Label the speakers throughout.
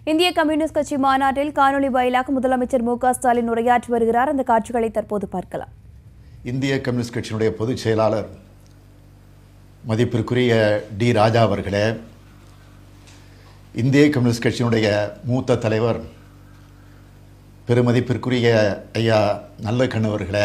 Speaker 1: இந்திய கம்யூனிஸ்ட் கட்சி மாநாட்டில் காணொலி வாயிலாக முதலமைச்சர் மு க ஸ்டாலின் உரையாற்றி வருகிறார் அந்த காட்சிகளை தற்போது பார்க்கலாம்
Speaker 2: இந்திய கம்யூனிஸ்ட் கட்சியினுடைய பொதுச் செயலாளர் மதிப்பிற்குரிய டி ராஜா அவர்களே இந்திய கம்யூனிஸ்ட் கட்சியினுடைய மூத்த தலைவர் பெருமதிப்பிற்குரிய ஐயா நல்லக்கண்ணு அவர்களே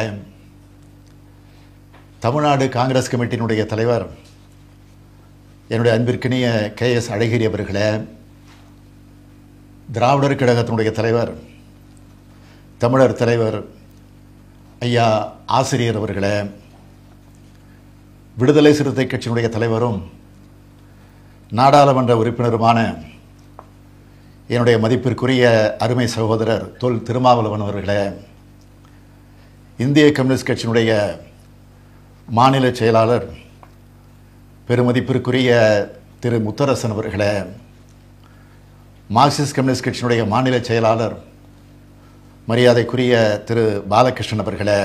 Speaker 2: தமிழ்நாடு காங்கிரஸ் கமிட்டியினுடைய தலைவர் என்னுடைய அன்பிற்கினிய கே எஸ் அழகிரி அவர்களே திராவிடர் கழகத்தினுடைய தலைவர் தமிழர் தலைவர் ஐயா ஆசிரியர் அவர்களே விடுதலை சிறுத்தை கட்சியினுடைய தலைவரும் நாடாளுமன்ற உறுப்பினருமான என்னுடைய மதிப்பிற்குரிய அருமை சகோதரர் தொல் திருமாவளவன் அவர்களே இந்திய கம்யூனிஸ்ட் கட்சியினுடைய மாநில செயலாளர் பெருமதிப்பிற்குரிய திரு முத்தரசன் அவர்களே மார்க்சிஸ்ட் கம்யூனிஸ்ட் கட்சியினுடைய மாநில செயலாளர் மரியாதைக்குரிய திரு பாலகிருஷ்ணன் அவர்களே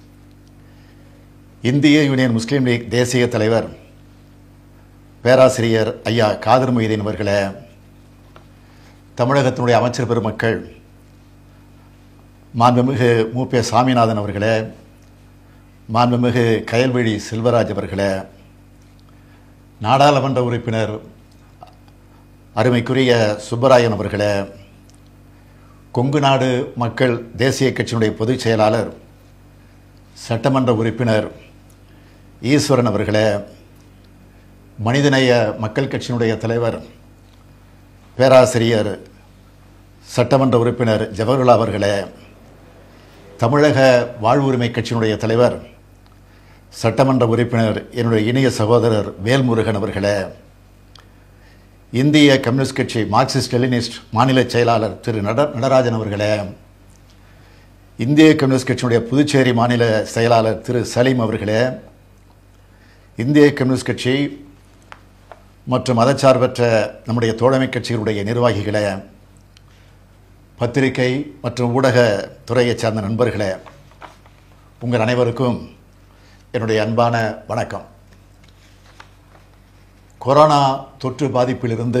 Speaker 2: இந்திய யூனியன் முஸ்லீம் லீக் தேசிய தலைவர் பேராசிரியர் ஐயா காதர் மொய்தீன் அவர்களே தமிழகத்தினுடைய அமைச்சர் பெருமக்கள் மாண்புமிகு மு பே சாமிநாதன் அவர்களே மாண்புமிகு கயல்விழி செல்வராஜ் அவர்களே நாடாளுமன்ற உறுப்பினர் அருமைக்குரிய சுப்பராயன் அவர்களே கொங்கு நாடு மக்கள் தேசிய கட்சியினுடைய பொதுச் செயலாளர் சட்டமன்ற உறுப்பினர் ஈஸ்வரன் அவர்களே மனிதநேய மக்கள் கட்சியினுடைய தலைவர் பேராசிரியர் சட்டமன்ற உறுப்பினர் ஜவஹர்லா அவர்களே தமிழக வாழ்வுரிமை கட்சியினுடைய தலைவர் சட்டமன்ற உறுப்பினர் என்னுடைய இனிய சகோதரர் வேல்முருகன் அவர்களே இந்திய கம்யூனிஸ்ட் கட்சி மார்க்சிஸ்ட் லெனினிஸ்ட் மாநில செயலாளர் திரு நட நடராஜன் அவர்களே இந்திய கம்யூனிஸ்ட் கட்சியினுடைய புதுச்சேரி மாநில செயலாளர் திரு சலீம் அவர்களே இந்திய கம்யூனிஸ்ட் கட்சி மற்றும் மதச்சார்பற்ற நம்முடைய தோழமை கட்சிகளுடைய நிர்வாகிகளே பத்திரிகை மற்றும் ஊடக துறையைச் சார்ந்த நண்பர்களே உங்கள் அனைவருக்கும் என்னுடைய அன்பான வணக்கம் கொரோனா தொற்று பாதிப்பிலிருந்து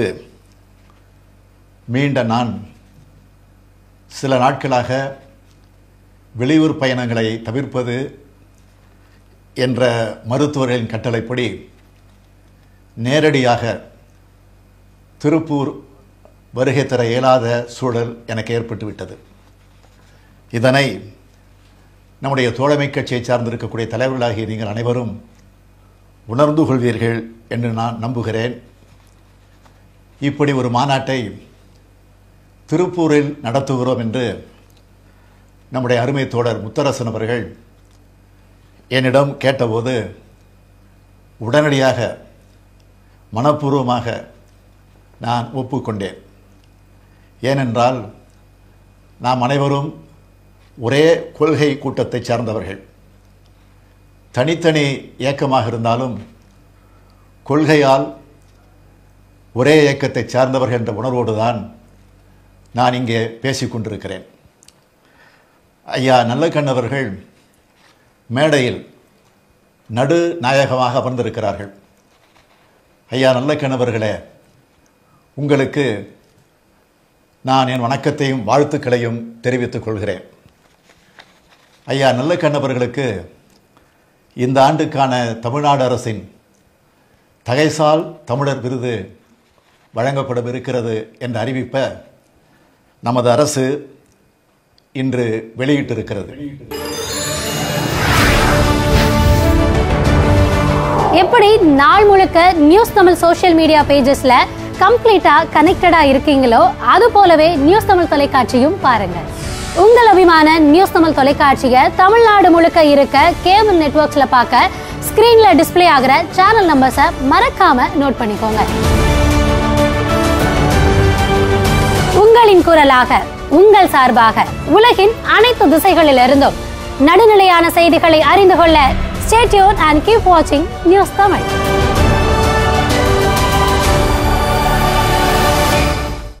Speaker 2: மீண்ட நான் சில நாட்களாக வெளியூர் பயணங்களை தவிர்ப்பது என்ற மருத்துவர்களின் கட்டளைப்படி நேரடியாக திருப்பூர் வருகை தர இயலாத சூழல் எனக்கு ஏற்பட்டுவிட்டது இதனை நம்முடைய தோழமை கட்சியை சார்ந்திருக்கக்கூடிய தலைவர்களாகிய நீங்கள் அனைவரும் உணர்ந்து கொள்வீர்கள் என்று நான் நம்புகிறேன் இப்படி ஒரு மாநாட்டை திருப்பூரில் நடத்துகிறோம் என்று நம்முடைய அருமை தோழர் முத்தரசன் அவர்கள் என்னிடம் கேட்டபோது உடனடியாக மனப்பூர்வமாக நான் ஒப்புக்கொண்டேன் ஏனென்றால் நாம் அனைவரும் ஒரே கொள்கை கூட்டத்தை சார்ந்தவர்கள் தனித்தனி இயக்கமாக இருந்தாலும் கொள்கையால் ஒரே இயக்கத்தை சார்ந்தவர்கள் என்ற உணர்வோடு தான் நான் இங்கே பேசிக்கொண்டிருக்கிறேன் ஐயா நல்லக்கண்ணவர்கள் மேடையில் நடு நாயகமாக அமர்ந்திருக்கிறார்கள் ஐயா நல்லக்கண்ணவர்களே உங்களுக்கு நான் என் வணக்கத்தையும் வாழ்த்துக்களையும் தெரிவித்துக் கொள்கிறேன் ஐயா நல்லக்கண்ணவர்களுக்கு இந்த ஆண்டுக்கான தமிழ்நாடு அரசின் தகைசால் தமிழர் விருது வழங்கப்படவிருக்கிறது என்ற அறிவிப்பை நமது அரசு இன்று வெளியிட்டிருக்கிறது
Speaker 3: எப்படி நாள் முழுக்க நியூஸ் தமிழ் சோஷியல் மீடியா பேஜஸ்ல கம்ப்ளீட்டா கனெக்டடா இருக்கீங்களோ அது போலவே நியூஸ் தமிழ் தொலைக்காட்சியும் பாருங்க உங்கள் அபிமான நியூஸ் தமிழ் தொலைக்காட்சியை தமிழ்நாடு முழுக்க இருக்க கேபிள் நெட்வொர்க்ஸ்ல பார்க்க ஸ்கிரீன்ல டிஸ்ப்ளே ஆகிற சேனல் நம்பர்ஸை மறக்காம நோட் பண்ணிக்கோங்க உங்களின் குரலாக உங்கள் சார்பாக உலகின் அனைத்து திசைகளிலிருந்தும் நடுநிலையான செய்திகளை அறிந்து கொள்ள ஸ்டேட்யூன் அண்ட் கீப் வாட்சிங் நியூஸ் தமிழ்